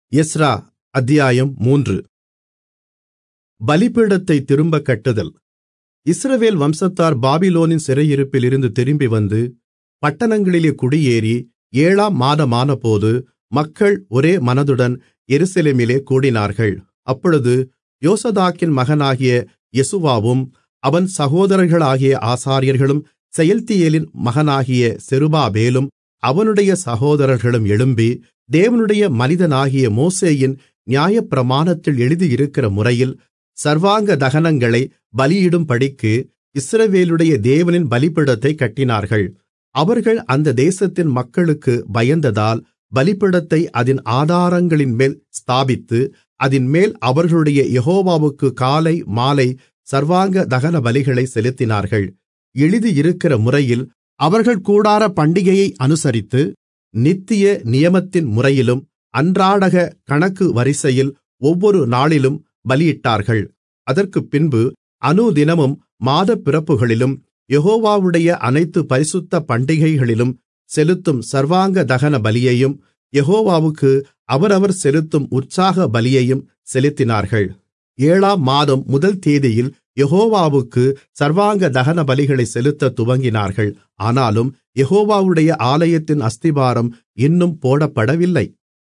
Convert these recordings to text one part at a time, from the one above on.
Ezra அத்தியாயம் மூன்று பலிபீடத்தை திரும்பக் கட்டுதல் இஸ்ரவேல் வம்சத்தார் பாபிலோனின் சிறையிருப்பில் இருந்து திரும்பி வந்து பட்டணங்களிலே குடியேறி ஏழாம் மாதமானபோது மக்கள் ஒரே மனதுடன் எருசலேமிலே கூடினார்கள் அப்பொழுது யோசதாக்கின் மகனாகிய யெசுவாவும் அவன் சகோதரர்களாகிய ஆசாரியர்களும் செயல்தியேலின் மகனாகிய செருபாபேலும் அவனுடைய சகோதரர்களும் எழும்பி தேவனுடைய மனிதனாகிய மோசேயின் நியாயப்பிரமாணத்தில் எழுதியிருக்கிற முறையில் சர்வாங்க தகனங்களை பலியிடும்படிக்கு இஸ்ரவேலுடைய தேவனின் பலிபீடத்தைக் கட்டினார்கள் அவர்கள் அந்த தேசத்தின் மக்களுக்கு பயந்ததால் பலிபீடத்தை அதின் ஆதாரங்களின்மேல் ஸ்தாபித்து அதின்மேல் அவர்களுடைய யெகோவாவுக்கு காலை மாலை சர்வாங்க தகனபலிகளை செலுத்தினார்கள் எழுதியிருக்கிற முறையில் அவர்கள் கூடார பண்டிகையை அனுசரித்து நித்திய நியமத்தின் முறையிலும் அன்றாடக கணக்கு வரிசையில் ஒவ்வொரு நாளிலும் பலியிட்டார்கள் அதற்குப்பின்பு அனுதினமும் மாதப்பிறப்புகளிலும் யெகோவாவுடைய அனைத்து பரிசுத்த பண்டிகைகளிலும் செலுத்தும் சர்வாங்க தகன பலியையும் யெகோவாவுக்கு அவரவர் செலுத்தும் உற்சாக பலியையும் செலுத்தினார்கள் ஏழாம் மாதம் முதல் தேதியில் யெகோவாவுக்கு சர்வாங்க தகன பலிகளை செலுத்த துவங்கினார்கள் ஆனாலும் யெகோவாவுடைய ஆலயத்தின் அஸ்திபாரம் இன்னும் போடப்படவில்லை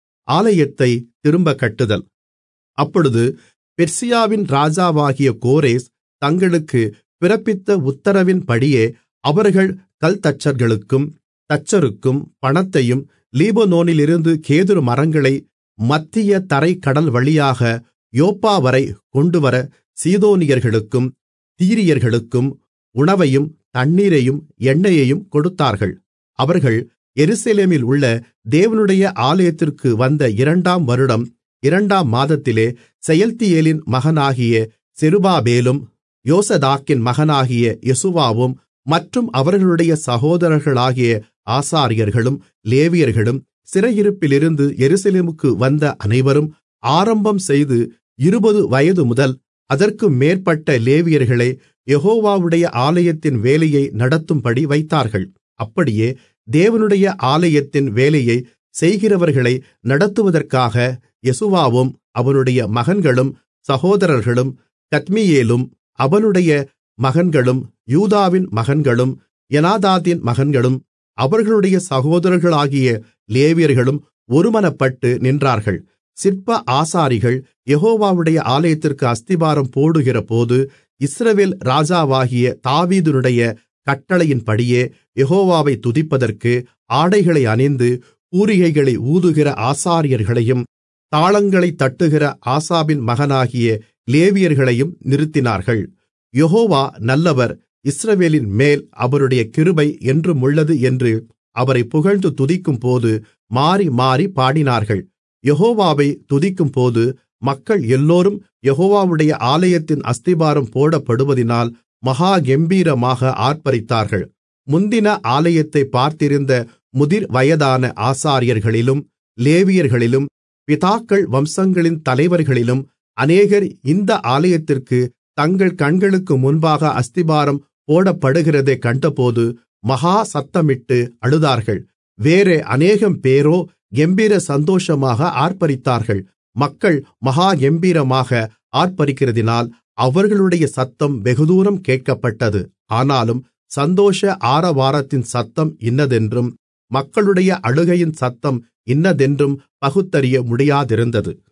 ஆலயத்தை திரும்ப கட்டுதல் அப்பொழுது பெர்சியாவின் ராஜாவாகிய கோரேஸ் தங்களுக்கு பிறப்பித்த உத்தரவின்படியே அவர்கள் கல்தச்சர்களுக்கும் தச்சருக்கும் பணத்தையும் லீபனோனிலிருந்து கேதுரு மரங்களை மத்திய தரை கடல் வழியாக யோப்பாவரை கொண்டுவர சீதோனியர்களுக்கும் தீரியர்களுக்கும் உணவையும் தண்ணீரையும் எண்ணெயையும் கொடுத்தார்கள் அவர்கள் எருசலேமில் உள்ள தேவனுடைய ஆலயத்திற்கு வந்த இரண்டாம் வருடம் இரண்டாம் மாதத்திலே செயல்தியேலின் மகனாகிய செருபாபேலும் யோசதாக்கின் மகனாகிய யெசுவாவும் மற்றும் அவர்களுடைய சகோதரர்களாகிய ஆசாரியர்களும் லேவியர்களும் சிறையிருப்பிலிருந்து எருசலேமுக்கு வந்த அனைவரும் ஆரம்பம் செய்து இருபது வயது முதல் அதற்கு மேற்பட்ட லேவியர்களை யெகோவாவுடைய ஆலயத்தின் வேலையை நடத்தும்படி வைத்தார்கள் அப்படியே தேவனுடைய ஆலயத்தின் வேலையை செய்கிறவர்களை நடத்துவதற்காக யெசுவாவும் அவனுடைய மகன்களும் சகோதரர்களும் கத்மியேலும் அவனுடைய மகன்களும் யூதாவின் மகன்களும் எனாதாதின் மகன்களும் அவர்களுடைய சகோதரர்களாகிய லேவியர்களும் ஒருமனப்பட்டு நின்றார்கள் சிற்ப ஆசாரிகள் யெகோவாவுடைய ஆலயத்திற்கு அஸ்திபாரம் போடுகிறபோது இஸ்ரவேல் ராஜாவாகிய தாவீதுனுடைய கட்டளையின்படியே யெகோவாவை துதிப்பதற்கு ஆடைகளை அணிந்து பூரிகைகளை ஊதுகிற ஆசாரியர்களையும் தாளங்களைத் தட்டுகிற ஆசாபின் மகனாகிய லேவியர்களையும் நிறுத்தினார்கள் யெகோவா நல்லவர் இஸ்ரவேலின் மேல் அவருடைய கிருபை என்றுமுள்ளது என்று அவரை புகழ்ந்து துதிக்கும்போது மாறி மாறி பாடினார்கள் யெகோவாவை துதிக்கும்போது மக்கள் எல்லோரும் யெகோவாவுடைய ஆலயத்தின் அஸ்திபாரம் போடப்படுவதினால் மகா கெம்பீரமாக ஆர்ப்பரித்தார்கள் முந்தின ஆலயத்தை பார்த்திருந்த முதிர் வயதான ஆசாரியர்களிலும் லேவியர்களிலும் பிதாக்கள் வம்சங்களின் தலைவர்களிலும் அநேகர் இந்த ஆலயத்திற்கு தங்கள் கண்களுக்கு முன்பாக அஸ்திபாரம் போடப்படுகிறதைக் கண்டபோது மகா சத்தமிட்டு அழுதார்கள் வேறே அநேகம் பேரோ கெம்பீர சந்தோஷமாக ஆர்ப்பரித்தார்கள் மக்கள் மகா கெம்பீரமாக ஆர்ப்பரிக்கிறதினால் அவர்களுடைய சத்தம் வெகுதூரம் கேட்கப்பட்டது ஆனாலும் சந்தோஷ ஆரவாரத்தின் சத்தம் இன்னதென்றும் மக்களுடைய அழுகையின் சத்தம் இன்னதென்றும் பகுத்தறிய முடியாதிருந்தது